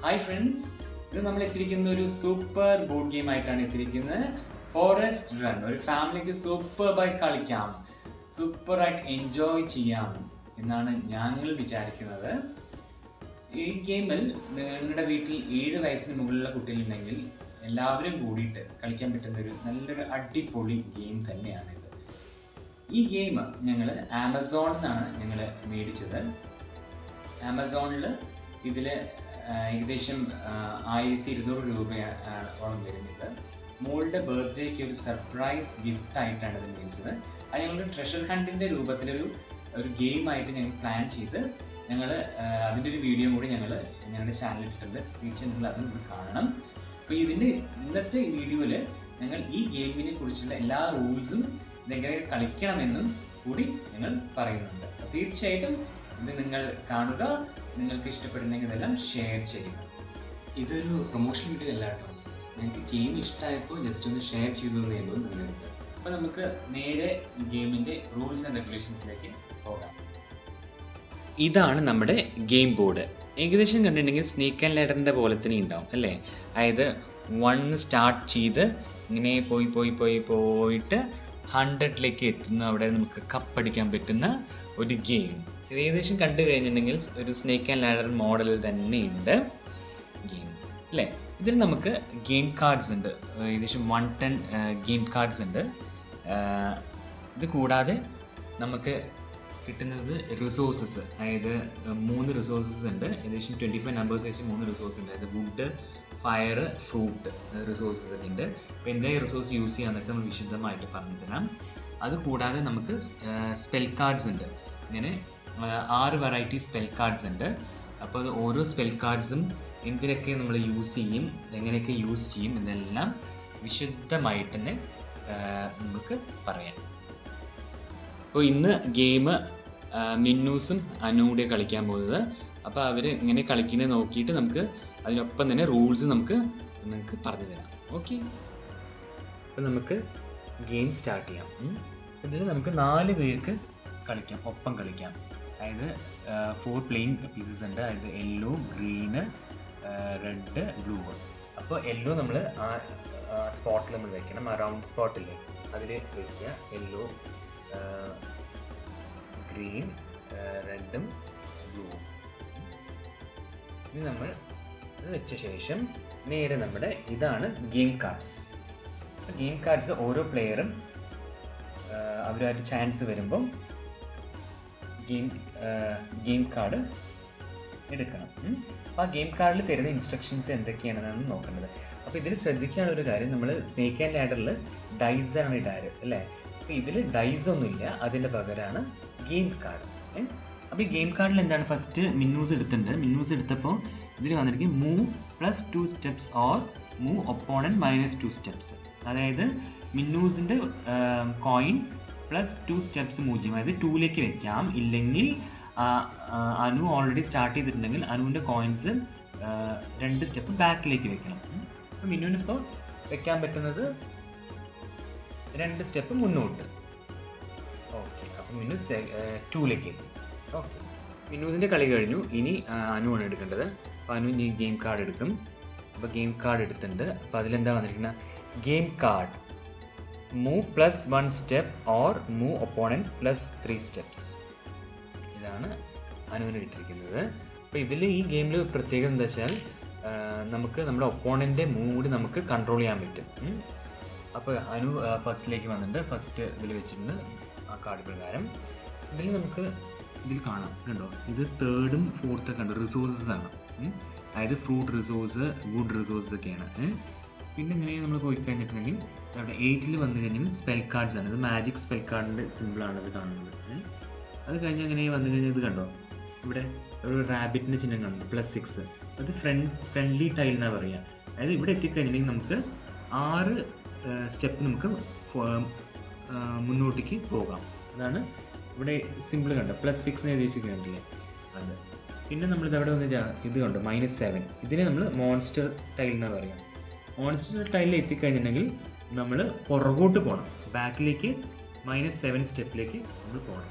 Hi friends ഇത് നമ്മൾ എത്തിയിരിക്കുന്ന ഒരു സൂപ്പർ ബോർഡ് ഗെയിം ആയിട്ടാണ് എത്തിയിരിക്കുന്നത് ഫോറസ്റ്റ് റൺ ഒരു ഫാമിലിക്ക് സൂപ്പറായി കളിക്കാം സൂപ്പറായിട്ട് എൻജോയ് ചെയ്യാം എന്നാണ് ഞങ്ങൾ വിചാരിക്കുന്നത് ഈ ഗെയിമിൽ നിങ്ങളുടെ വീട്ടിൽ ഏഴ് വയസ്സിന് മുകളിലുള്ള കുട്ടികളുണ്ടെങ്കിൽ എല്ലാവരും കൂടിയിട്ട് കളിക്കാൻ പറ്റുന്ന ഒരു നല്ലൊരു അടിപൊളി ഗെയിം തന്നെയാണിത് ഈ ഗെയിം ഞങ്ങൾ ആമസോണിൽ നിന്നാണ് ഞങ്ങൾ മേടിച്ചത് ആമസോണിൽ ഇതിൽ ഏകദേശം ആയിരത്തി ഇരുന്നൂറ് രൂപയോളം വരുന്നത് മോളുടെ ബർത്ത്ഡേക്ക് ഒരു സർപ്രൈസ് ഗിഫ്റ്റ് ആയിട്ടാണ് ഇത് മേടിച്ചത് അത് ഞങ്ങൾ ട്രഷർ ഹണ്ടിൻ്റെ രൂപത്തിലൊരു ഒരു ഗെയിമായിട്ട് ഞങ്ങൾ പ്ലാൻ ചെയ്ത് ഞങ്ങൾ അതിൻ്റെ ഒരു വീഡിയോ കൂടി ഞങ്ങൾ ഞങ്ങളുടെ ചാനലിൽ ഇട്ടിട്ടുണ്ട് തീർച്ചയായും നിങ്ങൾ അതും കൂടി കാണണം അപ്പോൾ ഇതിൻ്റെ ഇന്നത്തെ വീഡിയോയിൽ ഞങ്ങൾ ഈ ഗെയിമിനെ കുറിച്ചുള്ള എല്ലാ റൂൾസും ഇതെങ്ങനെ കളിക്കണമെന്നും കൂടി ഞങ്ങൾ പറയുന്നുണ്ട് അപ്പോൾ തീർച്ചയായിട്ടും ഇത് നിങ്ങൾ കാണുക നിങ്ങൾക്ക് ഇഷ്ടപ്പെടുന്നെങ്കിൽ ഇതെല്ലാം ഷെയർ ചെയ്യുക ഇതൊരു പ്രൊമോഷൻ വീഡിയോ അല്ല കേട്ടോ നിങ്ങൾക്ക് ഗെയിം ഇഷ്ടമായപ്പോൾ ജസ്റ്റ് ഒന്ന് ഷെയർ ചെയ്തു എന്നേ ഉള്ളൂ നിങ്ങൾക്ക് അപ്പോൾ നമുക്ക് നേരെ ഈ ഗെയിമിൻ്റെ റൂൾസ് ആൻഡ് റെഗുലേഷൻസിലേക്ക് പോകാം ഇതാണ് നമ്മുടെ ഗെയിം ബോർഡ് ഏകദേശം കണ്ടിട്ടുണ്ടെങ്കിൽ സ്നേക്ക് ആൻഡ് ലെഡറിൻ്റെ പോലെ തന്നെ ഉണ്ടാവും അല്ലേ അതായത് വൺ സ്റ്റാർട്ട് ചെയ്ത് ഇങ്ങനെ പോയി പോയി പോയി പോയിട്ട് ഹൺഡ്രഡിലേക്ക് എത്തുന്ന അവിടെ നമുക്ക് കപ്പടിക്കാൻ പറ്റുന്ന ഒരു ഗെയിം ഇത് ഏകദേശം കണ്ടു കഴിഞ്ഞിട്ടുണ്ടെങ്കിൽ ഒരു സ്നേക്ക് ആൻഡ് ലാഡർ മോഡലിൽ തന്നെ ഉണ്ട് ഗെയിം അല്ലേ ഇതിൽ നമുക്ക് ഗെയിം കാർഡ്സ് ഉണ്ട് ഏകദേശം വൺ ടെൻ ഗെയിം കാർഡ്സ് ഉണ്ട് ഇത് കൂടാതെ നമുക്ക് കിട്ടുന്നത് റിസോഴ്സസ് അതായത് മൂന്ന് റിസോഴ്സസ് ഉണ്ട് ഏകദേശം ട്വൻറ്റി ഫൈവ് നമ്പേഴ്സ് വെച്ച് മൂന്ന് റിസോഴ്സ് ഉണ്ട് അതായത് വുഡ് ഫയർ ഫ്രൂട്ട് റിസോഴ്സസ് ഒക്കെ ഉണ്ട് അപ്പോൾ എന്താ റിസോഴ്സ് യൂസ് ചെയ്യാന്നൊക്കെ നമ്മൾ വിശദമായിട്ട് പറഞ്ഞു തരാം അത് കൂടാതെ നമുക്ക് സ്പെൽ കാർഡ്സ് ഉണ്ട് ഇങ്ങനെ ആറ് വെറൈറ്റി സ്പെൽ കാർഡ്സ് ഉണ്ട് അപ്പോൾ അത് ഓരോ സ്പെൽ കാർഡ്സും എന്തിനൊക്കെ നമ്മൾ യൂസ് ചെയ്യും എങ്ങനെയൊക്കെ യൂസ് ചെയ്യും എന്നെല്ലാം വിശദമായിട്ട് തന്നെ നമുക്ക് പറയാം അപ്പോൾ ഇന്ന് ഗെയിം മിന്നൂസും അനൂടെ കളിക്കാൻ പോകുന്നത് അപ്പോൾ അവർ ഇങ്ങനെ കളിക്കുന്നത് നോക്കിയിട്ട് നമുക്ക് അതിനൊപ്പം തന്നെ റൂൾസ് നമുക്ക് നിങ്ങൾക്ക് പറഞ്ഞു തരാം ഓക്കെ അപ്പോൾ നമുക്ക് ഗെയിം സ്റ്റാർട്ട് ചെയ്യാം ഇതിൽ നമുക്ക് നാല് പേർക്ക് കളിക്കാം ഒപ്പം കളിക്കാം അതായത് ഫോർ പ്ലെയിങ് പീസസ് ഉണ്ട് അതായത് യെല്ലോ ഗ്രീന് റെഡ് ബ്ലൂ അപ്പോൾ യെല്ലോ നമ്മൾ ആ സ്പോട്ടിൽ നമ്മൾ വെക്കണം ആ റൗണ്ട് സ്പോട്ടില്ലേ അതിൽ വയ്ക്കുക യെല്ലോ ഗ്രീൻ റെഡും ബ്ലൂവും ഇനി നമ്മൾ ഇത് വെച്ച ശേഷം നേരെ നമ്മുടെ ഇതാണ് ഗെയിം കാർഡ്സ് ഗെയിം കാർഡ്സ് ഓരോ പ്ലെയറും അവരൊരു ചാൻസ് വരുമ്പം ഗെയിം ഗെയിം കാർഡ് എടുക്കണം അപ്പോൾ ആ ഗെയിം കാർഡിൽ തരുന്ന ഇൻസ്ട്രക്ഷൻസ് എന്തൊക്കെയാണെന്നാണ് നോക്കേണ്ടത് അപ്പോൾ ഇതിൽ ശ്രദ്ധിക്കാനുള്ള ഒരു കാര്യം നമ്മൾ സ്നേക്ക് ആൻഡ് ലാഡറിൽ ഡൈസ് ആണ് ഇടാറ് അല്ലേ അപ്പോൾ ഇതിൽ ഡൈസ് ഒന്നുമില്ല അതിൻ്റെ പകരമാണ് ഗെയിം കാർഡ് അപ്പോൾ ഈ ഗെയിം കാർഡിൽ എന്താണ് ഫസ്റ്റ് മിന്നൂസ് എടുത്തിട്ടുണ്ട് മിന്നൂസ് എടുത്തപ്പോൾ ഇതിൽ വന്നിരിക്കും move plus two steps or move opponent minus two steps അതായത് മിന്നൂസിൻ്റെ coin plus two steps move ചെയ്യും അതായത് ടൂയിലേക്ക് വെക്കാം ഇല്ലെങ്കിൽ അനു ഓൾറെഡി സ്റ്റാർട്ട് ചെയ്തിട്ടുണ്ടെങ്കിൽ അനുവിൻ്റെ കോയിൻസ് രണ്ട് സ്റ്റെപ്പ് ബാക്കിലേക്ക് വെക്കണം അപ്പോൾ മിന്നുവിനിപ്പോൾ വെക്കാൻ പറ്റുന്നത് രണ്ട് സ്റ്റെപ്പ് മുന്നോട്ട് ഓക്കെ അപ്പോൾ മിന്നു ടൂയിലേക്ക് ഓക്കെ മിന്നൂസിൻ്റെ കളി കഴിഞ്ഞു ഇനി അനുവാണ് എടുക്കേണ്ടത് അപ്പോൾ അനു ഇനി ഗെയിം കാർഡ് എടുക്കും അപ്പോൾ ഗെയിം കാർഡ് എടുത്തിട്ടുണ്ട് അപ്പോൾ അതിലെന്താ വന്നിരിക്കുന്നത് game card move plus one step or move opponent plus three steps ഇതാണ് അനുവിന് ഇട്ടിരിക്കുന്നത് അപ്പോൾ ഇതിൽ ഈ ഗെയിമിൽ പ്രത്യേകത എന്താ വെച്ചാൽ നമുക്ക് നമ്മുടെ ഒപ്പോണൻ്റെ മൂവ് കൂടി നമുക്ക് കൺട്രോൾ ചെയ്യാൻ പറ്റും അപ്പോൾ അനു ഫസ്റ്റിലേക്ക് വന്നിട്ടുണ്ട് ഫസ്റ്റ് ഇതിൽ വെച്ചിട്ടുണ്ട് ആ കാർഡ് പ്രകാരം ഇതിൽ നമുക്ക് ഇതിൽ കാണാം കണ്ടോ ഇത് തേർഡും ഫോർത്തൊക്കെ ഉണ്ട് റിസോഴ്സസ് ആണ് അതായത് ഫ്രൂട്ട് റിസോഴ്സ് വുഡ് റിസോഴ്സസ് ഒക്കെയാണ് പിന്നെ ഇങ്ങനെ നമ്മൾ പോയി കഴിഞ്ഞിട്ടുണ്ടെങ്കിൽ അവിടെ എയ്റ്റിൽ വന്നു കഴിഞ്ഞാൽ സ്പെൽ കാർഡ്സ് ആണ് ഇത് മാജിക് സ്പെൽ കാർഡിൻ്റെ സിമ്പിളാണ് ഇത് കാണുന്നത് അത് കഴിഞ്ഞ് അങ്ങനെ വന്നു കഴിഞ്ഞാൽ ഇത് കണ്ടോ ഇവിടെ ഒരു റാബിറ്റിൻ്റെ ചിഹ്നം കാണുന്നു പ്ലസ് സിക്സ് അത് ഫ്രണ്ട് ഫ്രണ്ട്ലി ടൈൽ എന്നാണ് പറയുക അതായത് ഇവിടെ എത്തിക്കഴിഞ്ഞിട്ടുണ്ടെങ്കിൽ നമുക്ക് ആറ് സ്റ്റെപ്പ് നമുക്ക് മുന്നോട്ടേക്ക് പോകാം അതാണ് ഇവിടെ സിമ്പിൾ കണ്ടോ പ്ലസ് സിക്സ് എഴുതി വെച്ച് കണ്ടില്ലേ അത് പിന്നെ നമ്മൾ ഇത് അവിടെ വന്ന് ഇത് കണ്ടോ മൈനസ് സെവൻ ഇതിനെ നമ്മൾ മോൺസ്റ്റർ ടൈൽ എന്നാണ് പറയുക മോൺസ്റ്റർ ടൈലിൽ എത്തിക്കഴിഞ്ഞിട്ടുണ്ടെങ്കിൽ നമ്മൾ പുറകോട്ട് പോകണം ബാക്കിലേക്ക് മൈനസ് സെവൻ സ്റ്റെപ്പിലേക്ക് നമ്മൾ പോകണം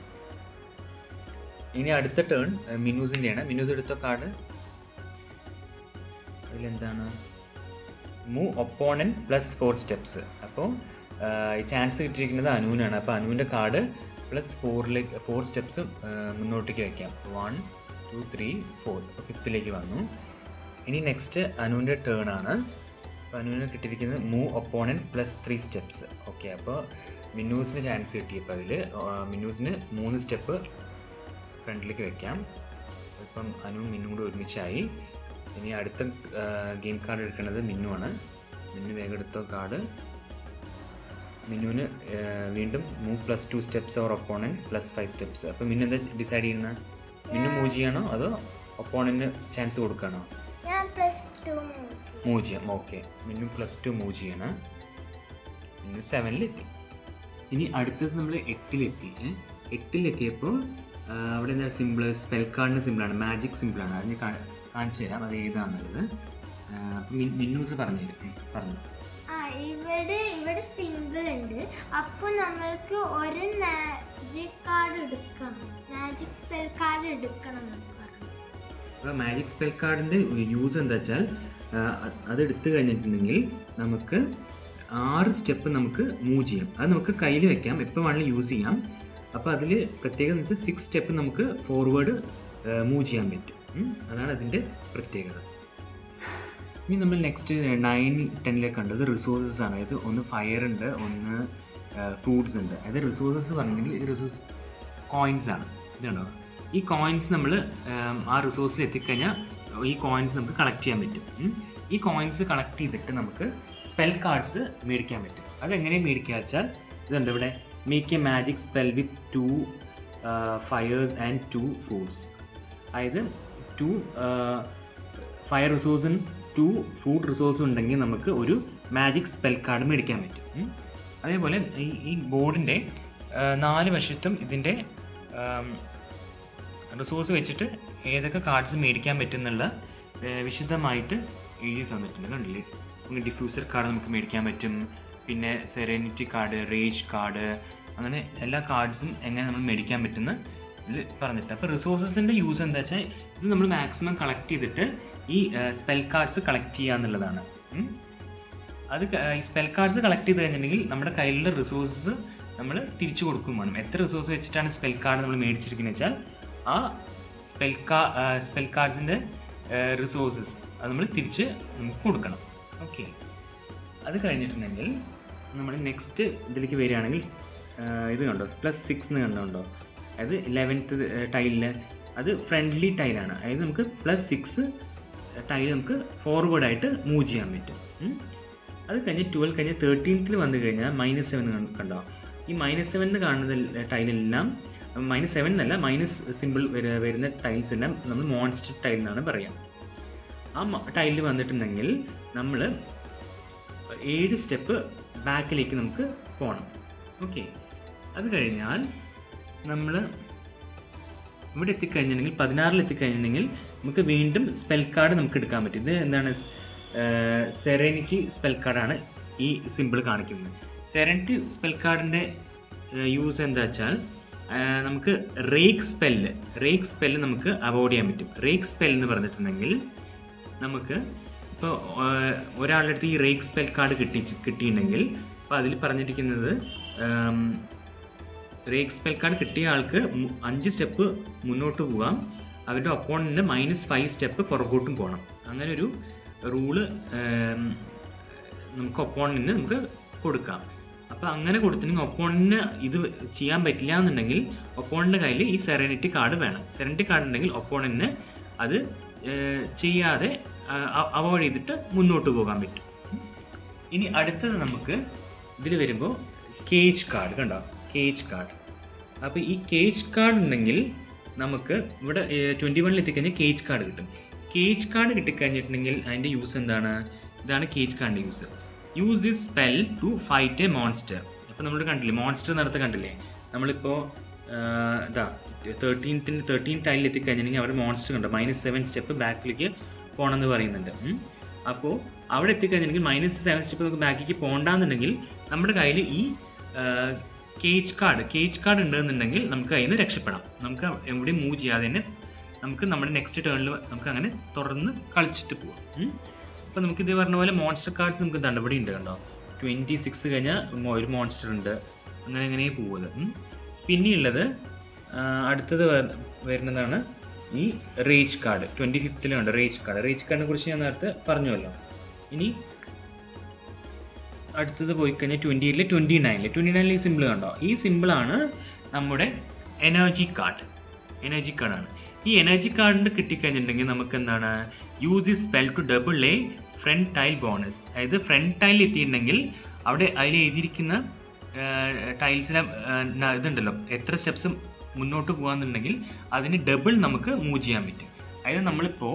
ഇനി അടുത്ത ടേൺ മിന്നൂസിൻ്റെയാണ് മിന്നൂസ് എടുത്ത കാർഡ് അതിലെന്താണ് move opponent plus four steps അപ്പോൾ ഈ ചാൻസ് കിട്ടിയിരിക്കുന്നത് അനുവിനാണ് അപ്പോൾ അനുവിൻ്റെ കാർഡ് പ്ലസ് ഫോറിലേക്ക് ഫോർ സ്റ്റെപ്സ് മുന്നോട്ടേക്ക് വയ്ക്കാം വൺ ടു ത്രീ ഫോർ അപ്പോൾ ഫിഫ്ത്തിലേക്ക് വന്നു ഇനി നെക്സ്റ്റ് അനുവിൻ്റെ ടേൺ ആണ് അപ്പോൾ അനുവിന് കിട്ടിയിരിക്കുന്നത് move opponent plus three steps okay അപ്പോൾ മിന്നൂസിന് ചാൻസ് കിട്ടിയപ്പോൾ അതിൽ മിന്നൂസിന് മൂന്ന് സ്റ്റെപ്പ് ഫ്രണ്ടിലേക്ക് വെക്കാം ഇപ്പം അനുവും മിന്നും കൂടെ ഒരുമിച്ചായി ഇനി അടുത്ത ഗെയിം കാർഡ് എടുക്കുന്നത് മിന്നു ആണ് മിന്നു വേഗം എടുത്ത കാർഡ് മിന്നുവിന് വീണ്ടും move plus two steps or opponent plus five steps അപ്പോൾ മിന്നു എന്താ ഡിസൈഡ് ചെയ്യുന്നത് മിന്നു മൂവ് ചെയ്യണോ അതോ ഒപ്പോണന് ചാൻസ് കൊടുക്കണോ ഞാൻ പ്ലസ് ടു മൂച്ച് മൂവ് ചെയ്യാം okay Minnu plus two move ചെയ്യണം മിന്നു സെവനിലെത്തി ഇനി അടുത്തത് നമ്മൾ എട്ടിലെത്തി ഏ? എട്ടിലെത്തിയപ്പോൾ ആ, അവിടെ എന്താ സിമ്പിൾ സ്പെൽ കാർഡിൻ്റെ സിമ്പിളാണ് മാജിക് സിമ്പിളാണ് അത് ഞാൻ കാ- കാണിച്ചു തരാം അത് ഏതാണെന്നുള്ളത് ആ, അപ്പം മിൻ- മിന്നൂസ് പറഞ്ഞു തരും ഉം, പറഞ്ഞു ആ ഇവിടെ ഇവിടെ സിമ്പിൾ ഉണ്ട് അപ്പോൾ നമ്മൾക്ക് ഒരു മാജിക് കാർഡ് എടുക്കണം മാജിക് സ്പെൽ കാർഡ് എടുക്കണം എന്ന് പറഞ്ഞു അപ്പോൾ മാജിക് സ്പെൽ കാർഡിൻ്റെ യൂസ് എന്താ വെച്ചാൽ ആ, അത് അത് എടുത്തു കഴിഞ്ഞിട്ടുണ്ടെങ്കിൽ നമുക്ക് ആറ് സ്റ്റെപ്പ് നമുക്ക് മൂവ് ചെയ്യാം അത് നമുക്ക് കയ്യിൽ വെക്കാം എപ്പോൾ വേണമെങ്കിലും യൂസ് ചെയ്യാം അപ്പോൾ അതിൽ പ്രത്യേകത എന്ന് വെച്ചാൽ സിക്സ് സ്റ്റെപ്പ് നമുക്ക് ഫോർവേഡ് മൂവ് ചെയ്യാൻ പറ്റും ഉം. അതാണ് അതിൻ്റെ പ്രത്യേകത ഇനി നമ്മൾ നെക്സ്റ്റ് നയൻ ടെന്നിലേക്ക് കണ്ടത് റിസോഴ്സസ് ആണ് അതായത് ഒന്ന് ഫയർ ഉണ്ട് ഒന്ന് ഫ്രൂട്ട്സ് ഉണ്ട് അതായത് റിസോഴ്സസ് പറഞ്ഞിട്ടുണ്ടെങ്കിൽ ഈ റിസോഴ്സ് കോയിൻസ് ആണ് ഇതുണ്ടോ ഈ കോയിൻസ് നമ്മൾ ആ റിസോഴ്സിൽ എത്തിക്കഴിഞ്ഞാൽ ഈ കോയിൻസ് നമുക്ക് കളക്ട് ചെയ്യാൻ പറ്റും ഉം. ഈ കോയിൻസ് കളക്ട് ചെയ്തിട്ട് നമുക്ക് സ്പെൽ കാർഡ്സ് മേടിക്കാൻ പറ്റും അതെങ്ങനെ മേടിക്കുക വെച്ചാൽ ഇതുണ്ട് ഇവിടെ make a magic spell with two fires and two fruits അതായത് ടു ഫയർ റിസോഴ്സും ടു ഫുഡ് റിസോഴ്സും ഉണ്ടെങ്കിൽ നമുക്ക് ഒരു മാജിക് സ്പെൽ കാർഡ് മേടിക്കാൻ പറ്റും ഉം. അതേപോലെ ഈ ഈ ബോർഡിൻ്റെ നാല് വശത്തും ഇതിൻ്റെ റിസോഴ്സ് വെച്ചിട്ട് ഏതൊക്കെ കാർഡ്സ് മേടിക്കാൻ പറ്റും എന്നുള്ള ഏഹ്, വിശദമായിട്ട് എഴുതി തന്നിട്ടുണ്ട് കണ്ടില്ലേ നമുക്ക് ഡിഫ്യൂസർ കാർഡ് നമുക്ക് മേടിക്കാൻ പറ്റും പിന്നെ സെറേനിറ്റി കാർഡ് റേജ് കാർഡ് അങ്ങനെ എല്ലാ കാർഡ്സും എങ്ങനെ നമ്മൾ മേടിക്കാൻ പറ്റുന്ന ഇതിൽ പറഞ്ഞിട്ട് അപ്പോൾ റിസോഴ്സസിൻ്റെ യൂസ് എന്താ വെച്ചാൽ ഇത് നമ്മൾ മാക്സിമം കളക്ട് ചെയ്തിട്ട് ഈ സ്പെൽ കാർഡ്സ് കളക്ട് ചെയ്യുക എന്നുള്ളതാണ് ഉം. അത് ക- ഈ സ്പെൽ കാർഡ്സ് കളക്ട് ചെയ്ത് കഴിഞ്ഞിട്ടുണ്ടെങ്കിൽ നമ്മുടെ കയ്യിലുള്ള റിസോഴ്സസ് നമ്മൾ തിരിച്ചു കൊടുക്കും വേണം എത്ര റിസോഴ്സ് വെച്ചിട്ടാണ് സ്പെൽ കാർഡ് നമ്മൾ മേടിച്ചിരിക്കുന്നത് വെച്ചാൽ ആ സ്പെൽ കാ സ്പെൽ കാർഡ്സിൻ്റെ റിസോഴ്സസ് അത് നമ്മൾ തിരിച്ച് നമുക്ക് കൊടുക്കണം ഓക്കെ അത് കഴിഞ്ഞിട്ടുണ്ടെങ്കിൽ നമ്മൾ നെക്സ്റ്റ് ഇതിലേക്ക് വരികയാണെങ്കിൽ ആ, ഇത് കണ്ടോ പ്ലസ് സിക്സ് എന്ന് കണ്ടുണ്ടോ അതായത് ലെവൻത്ത് ടൈലിൽ അത് ഫ്രണ്ട്ലി ടൈലാണ് അതായത് നമുക്ക് പ്ലസ് സിക്സ് ടൈൽ നമുക്ക് ഫോർവേഡായിട്ട് മൂവ് ചെയ്യാൻ പറ്റും ഉം. അത് കഴിഞ്ഞ് ട്വൽവ് കഴിഞ്ഞ് തേർട്ടീൻത്തിൽ വന്നു കഴിഞ്ഞാൽ മൈനസ് സെവൻ കണ്ടോ ഈ മൈനസ് സെവൻ കാണുന്ന ടൈലെല്ലാം മൈനസ് സെവൻ എന്നല്ല മൈനസ് സിമ്പിൾ വരുന്ന ടൈൽസ് എല്ലാം നമ്മൾ മോൺസ്റ്റർ ടൈൽ എന്നാണ് പറയാം ആ ടൈലിൽ വന്നിട്ടുണ്ടെങ്കിൽ നമ്മൾ ഏഴ് സ്റ്റെപ്പ് ബാക്കിലേക്ക് നമുക്ക് പോകണം ഓക്കെ അത് കഴിഞ്ഞാൽ നമ്മൾ ഇവിടെ എത്തിക്കഴിഞ്ഞിട്ടുണ്ടെങ്കിൽ പതിനാറിൽ എത്തിക്കഴിഞ്ഞിട്ടുണ്ടെങ്കിൽ നമുക്ക് വീണ്ടും സ്പെൽ കാർഡ് നമുക്ക് എടുക്കാൻ പറ്റും ഇത് എന്താണ് സെറനിറ്റി സ്പെൽ കാർഡാണ് ഈ സിമ്പിൾ കാണിക്കുന്നത് സെറനിറ്റി സ്പെൽ കാർഡിൻ്റെ യൂസ് എന്താ വെച്ചാൽ ആ, നമുക്ക് റേക്ക് സ്പെല്ല് റേക്ക് സ്പെല്ല് നമുക്ക് അവോയ്ഡ് ചെയ്യാൻ പറ്റും റേക്ക് സ്പെൽ എന്ന് പറഞ്ഞിട്ടുണ്ടെങ്കിൽ നമുക്ക് ഇപ്പോൾ ഒരാളുടെ അടുത്ത് ഈ റേക്ക് സ്പെൽ കാർഡ് കിട്ടി കിട്ടിയിട്ടുണ്ടെങ്കിൽ അപ്പോൾ അതിൽ പറഞ്ഞിരിക്കുന്നത് ആം, റേക്ക് സ്പെൽ കാർഡ് കിട്ടിയ ആൾക്ക് മു- അഞ്ച് സ്റ്റെപ്പ് മുന്നോട്ട് പോകാം അവരുടെ ഒപ്പോണൻറ്റിന് മൈനസ് ഫൈവ് സ്റ്റെപ്പ് പുറകോട്ടും പോകണം അങ്ങനെ ഒരു റൂള് നമുക്ക് ഒപ്പോണൻറ്റിന് നമുക്ക് കൊടുക്കാം അപ്പോൾ അങ്ങനെ കൊടുത്തിട്ടുണ്ടെങ്കിൽ ഒപ്പോണൻറ്റിന് ഇത് ചെയ്യാൻ പറ്റില്ല എന്നുണ്ടെങ്കിൽ ഒപ്പോണൻ്റെ കയ്യിൽ ഈ സെറനിറ്റി കാർഡ് വേണം സെറനിറ്റി കാർഡ് ഉണ്ടെങ്കിൽ ഒപ്പോണൻറ്റിന് അത് ഏഹ്, ചെയ്യാതെ അവോയ്ഡ് ചെയ്തിട്ട് മുന്നോട്ട് പോകാൻ പറ്റും ഇനി അടുത്തത് നമുക്ക് ഇതിൽ വരുമ്പോൾ കേജ് കാർഡ് കണ്ടോ കേജ് കാർഡ് അപ്പോൾ ഈ കേജ് കാർഡ് ഉണ്ടെങ്കിൽ നമുക്ക് ഇവിടെ ട്വൻറ്റി വണ്ണിൽ എത്തിക്കഴിഞ്ഞാൽ കേജ് കാർഡ് കിട്ടും കേജ് കാർഡ് കിട്ടിക്കഴിഞ്ഞിട്ടുണ്ടെങ്കിൽ അതിൻ്റെ യൂസ് എന്താണ് ഇതാണ് കേജ് കാർഡിൻ്റെ use use this spell to fight a monster അപ്പോൾ നമ്മൾ കണ്ടില്ലേ മോൺസ്റ്റർ നടത്ത കണ്ടില്ലേ നമ്മളിപ്പോൾ ഇതാ തേർട്ടീൻത്തിന് തേർട്ടീൻ ടൈലിൽ എത്തിക്കഴിഞ്ഞിട്ടുണ്ടെങ്കിൽ അവിടെ മോൺസ്റ്റർ കണ്ടോ മൈനസ് സെവൻ സ്റ്റെപ്പ് ബാക്കിലേക്ക് പോകണമെന്ന് പറയുന്നുണ്ട് ഉം. അപ്പോൾ അവിടെ എത്തിക്കഴിഞ്ഞിട്ടുണ്ടെങ്കിൽ മൈനസ് സെവൻ സ്റ്റെപ്പ് നമുക്ക് ബാക്കിലേക്ക് പോകണ്ടെന്നുണ്ടെങ്കിൽ നമ്മുടെ കയ്യിൽ ഈ കേജ് കാർഡ് കേജ് കാർഡ് ഉണ്ടെന്നുണ്ടെങ്കിൽ നമുക്ക് അതിൽ നിന്ന് രക്ഷപ്പെടാം നമുക്ക് എവിടെയും മൂവ് ചെയ്യാതെ തന്നെ നമുക്ക് നമ്മുടെ നെക്സ്റ്റ് ടേണിൽ നമുക്ക് അങ്ങനെ തുടർന്ന് കളിച്ചിട്ട് പോവാം ഉം. അപ്പോൾ നമുക്ക് ഇത് പറഞ്ഞ പോലെ മോൺസ്റ്റർ കാർഡ്സ് നമുക്ക് ദണ്ട് ഇവിടെ ഉണ്ട് കണ്ടോ ട്വൻറ്റി സിക്സ് കഴിഞ്ഞാൽ മോ- ഒരു മോൺസ്റ്റർ ഉണ്ട് അങ്ങനെ അങ്ങനെ പോകുന്നത് ഉം. പിന്നെയുള്ളത് ആ, അടുത്തത് വ- വരുന്നതാണ് ഈ റേജ് കാർഡ് ട്വൻറ്റി ഫിഫ്തിലുണ്ട് റേജ് കാർഡ് റേജ് കാർഡിനെ കുറിച്ച് ഞാൻ നേരത്തെ പറഞ്ഞുവല്ലോ ഇനി അടുത്തത് പോയി കഴിഞ്ഞാൽ ട്വൻറ്റി എയ്റ്റിൽ ട്വൻറ്റി നയനിൽ ട്വൻറ്റി നയനിൽ ഈ സിമ്പിൾ കണ്ടോ ഈ സിമ്പിളാണ് നമ്മുടെ എനർജി കാർഡ് എനർജി കാർഡാണ് ഈ എനർജി കാർഡിന് കിട്ടിക്കഴിഞ്ഞിട്ടുണ്ടെങ്കിൽ നമുക്ക് എന്താണ് യൂസ് ഈ spell to double a friend tile bonus അതായത് ഫ്രണ്ട് ടൈലിൽ എത്തിയിട്ടുണ്ടെങ്കിൽ അവിടെ അതിൽ എഴുതിയിരിക്കുന്ന ടൈൽസിനെ ഇതുണ്ടല്ലോ എത്ര സ്റ്റെപ്സ് മുന്നോട്ട് പോകാന്നുണ്ടെങ്കിൽ അതിന് ഡബിൾ നമുക്ക് മൂവ് ചെയ്യാൻ പറ്റും അതായത് നമ്മളിപ്പോൾ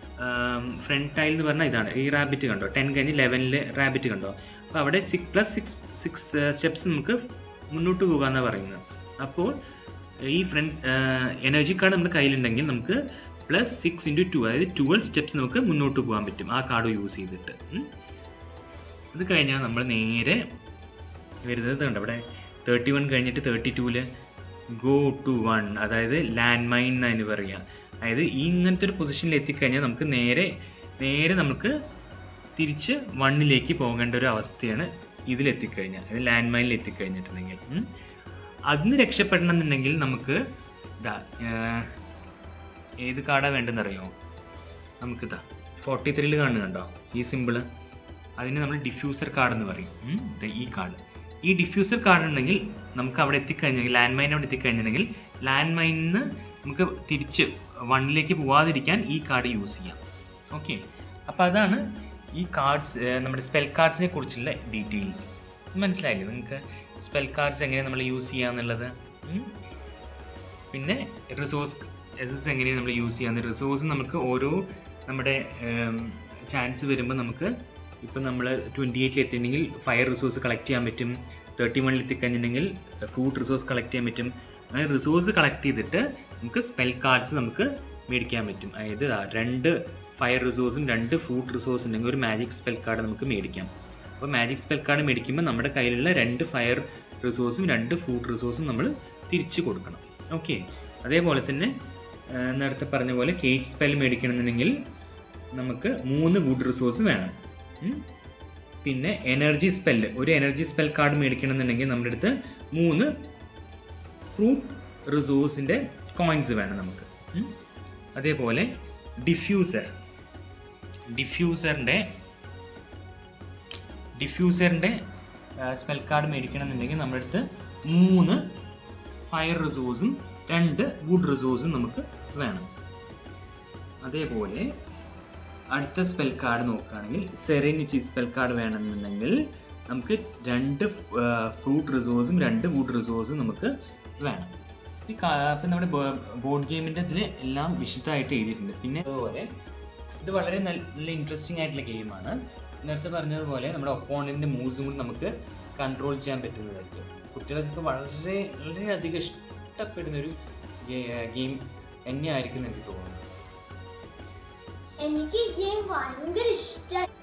ഫ്രണ്ട് ടൈൽ എന്ന് പറഞ്ഞാൽ ഇതാണ് ഈ റാബിറ്റ് കണ്ടോ ടെൻ കഴിഞ്ഞ് ലെവനിൽ റാബിറ്റ് കണ്ടോ അപ്പോൾ അവിടെ six plus six six steps നമുക്ക് മുന്നോട്ട് പോകാമെന്നാണ് പറയുന്നത് അപ്പോൾ ഈ ഫ്രണ്ട് എനർജി കാർഡ് നമ്മുടെ കയ്യിലുണ്ടെങ്കിൽ നമുക്ക് പ്ലസ് സിക്സ് ഇൻറ്റു ടു അതായത് ട്വൽവ് സ്റ്റെപ്സ് നമുക്ക് മുന്നോട്ട് പോകാൻ പറ്റും ആ കാർഡ് യൂസ് ചെയ്തിട്ട് ഉം. ഇത് കഴിഞ്ഞാൽ നമ്മൾ നേരെ വരുന്നത് കണ്ടോ ഇവിടെ തേർട്ടി വൺ കഴിഞ്ഞിട്ട് തേർട്ടി ടൂവിൽ ഗോ ടു വൺ അതായത് ലാൻഡ് മൈൻ എന്നതിന് പറയുക അതായത് ഈ ഇങ്ങനത്തെ ഒരു പൊസിഷനിൽ എത്തിക്കഴിഞ്ഞാൽ നമുക്ക് നേരെ നേരെ നമുക്ക് തിരിച്ച് വണ്ണിലേക്ക് പോകേണ്ട ഒരു അവസ്ഥയാണ് ഇതിലെത്തിക്കഴിഞ്ഞാൽ അതായത് ലാൻഡ് മൈനിൽ എത്തിക്കഴിഞ്ഞിട്ടുണ്ടെങ്കിൽ ഉം. അതിന് രക്ഷപ്പെടണം എന്നുണ്ടെങ്കിൽ നമുക്ക് ഇതാ ഏർ, ഏത് കാർഡാണ് വേണ്ടതെന്നറിയോ നമുക്കിതാ ഫോർട്ടി ത്രീയിൽ കാണുന്നുണ്ടോ ഈ സിമ്പിള് അതിന് നമ്മൾ ഡിഫ്യൂസർ കാർഡ് എന്ന് പറയും ഉം, ദേ ഈ കാർഡ് ഈ ഡിഫ്യൂസർ കാർഡ് ഉണ്ടെങ്കിൽ നമുക്ക് അവിടെ എത്തിക്കഴിഞ്ഞെങ്കിൽ ലാൻഡ് മൈൻ അവിടെ എത്തിക്കഴിഞ്ഞിട്ടുണ്ടെങ്കിൽ ലാൻഡ് മൈനിൽ നിന്ന് നമുക്ക് തിരിച്ച് വണ്ണിലേക്ക് പോവാതിരിക്കാൻ ഈ കാർഡ് യൂസ് ചെയ്യാം ഓക്കെ അപ്പോൾ അതാണ് ഈ കാർഡ്സ് നമ്മുടെ സ്പെൽ കാർഡ്സിനെ കുറിച്ചുള്ള ഡീറ്റെയിൽസ് മനസ്സിലായില്ലേ നിങ്ങൾക്ക് സ്പെൽ കാർഡ്സ് എങ്ങനെ നമ്മൾ യൂസ് ചെയ്യാന്നുള്ളത് ഉം? പിന്നെ റിസോഴ്സ് റിസോഴ്സ് എങ്ങനെയാണ് നമ്മൾ യൂസ് ചെയ്യാന്ന് റിസോഴ്സ് നമുക്ക് ഓരോ നമ്മുടെ ചാൻസ് വരുമ്പോൾ നമുക്ക് ഇപ്പം നമ്മൾ ട്വൻറ്റി എയ്റ്റിൽ എത്തിയിട്ടുണ്ടെങ്കിൽ ഫയർ റിസോഴ്സ് കളക്ട് ചെയ്യാൻ പറ്റും തേർട്ടി വണ്ണിൽ എത്തിക്കഴിഞ്ഞിട്ടുണ്ടെങ്കിൽ ഫുഡ് റിസോഴ്സ് കളക്ട് ചെയ്യാൻ പറ്റും അങ്ങനെ റിസോഴ്സ് കളക്ട് ചെയ്തിട്ട് നമുക്ക് സ്പെൽ കാർഡ്സ് നമുക്ക് മേടിക്കാൻ പറ്റും അതായത് ദാ രണ്ട് ഫയർ റിസോഴ്സും രണ്ട് ഫുഡ് റിസോഴ്സ് ഉണ്ടെങ്കിൽ ഒരു മാജിക് സ്പെൽ കാർഡ് നമുക്ക് മേടിക്കാം അപ്പോൾ മാജിക് സ്പെൽ കാർഡ് മേടിക്കുമ്പോൾ നമ്മുടെ കയ്യിലുള്ള രണ്ട് ഫയർ റിസോഴ്സും രണ്ട് ഫുഡ് റിസോഴ്സും നമ്മൾ തിരിച്ചു കൊടുക്കണം ഓക്കെ അതേപോലെ തന്നെ ആ, നേരത്തെ പറഞ്ഞ പോലെ കേക്ക് സ്പെൽ മേടിക്കണമെന്നുണ്ടെങ്കിൽ നമുക്ക് മൂന്ന് വുഡ് റിസോഴ്സ് വേണം ഉം. പിന്നെ എനർജി സ്പെല്ല് ഒരു എനർജി സ്പെൽ കാർഡ് മേടിക്കണമെന്നുണ്ടെങ്കിൽ നമ്മുടെ അടുത്ത് മൂന്ന് ഫ്രൂട്ട് റിസോഴ്സിൻ്റെ കോയിൻസ് വേണം നമുക്ക് ഉം. അതേപോലെ ഡിഫ്യൂസർ ഡിഫ്യൂസറിൻ്റെ ഡിഫ്യൂസറിൻ്റെ സ്പെൽ കാർഡ് മേടിക്കണമെന്നുണ്ടെങ്കിൽ നമ്മുടെ അടുത്ത് മൂന്ന് ഫയർ റിസോഴ്സും രണ്ട് വുഡ് റിസോഴ്സും നമുക്ക് വേണം അതേപോലെ അടുത്ത സ്പെൽ കാർഡ് നോക്കുകയാണെങ്കിൽ സെറനിറ്റി സ്പെൽ കാർഡ് വേണമെന്നുണ്ടെങ്കിൽ നമുക്ക് രണ്ട് ഫ്രൂട്ട് റിസോഴ്സും രണ്ട് വുഡ് റിസോഴ്സും നമുക്ക് വേണം ഈ അപ്പം നമ്മുടെ ബോർഡ് ഗെയിമിൻ്റെ ഇതിൽ എല്ലാം വിശദമായിട്ട് എഴുതിയിട്ടുണ്ട് പിന്നെ അതുപോലെ ഇത് വളരെ നല്ല ഇൻട്രസ്റ്റിംഗ് ആയിട്ടുള്ള ഗെയിമാണ് നേരത്തെ പറഞ്ഞതുപോലെ നമ്മുടെ ഒപ്പോണൻറ്റിൻ്റെ മൂവ്സും കൂടി നമുക്ക് കൺട്രോൾ ചെയ്യാൻ പറ്റുന്നതായിരിക്കും കുട്ടികൾക്ക് വളരെ വളരെയധികം ഇഷ്ടപ്പെടുന്നൊരു ഗെയിം തന്നെയായിരിക്കും എന്ന് എനിക്ക് തോന്നുന്നു എനിക്ക് ഗെയിം ഭയങ്കര ഇഷ്ടമായി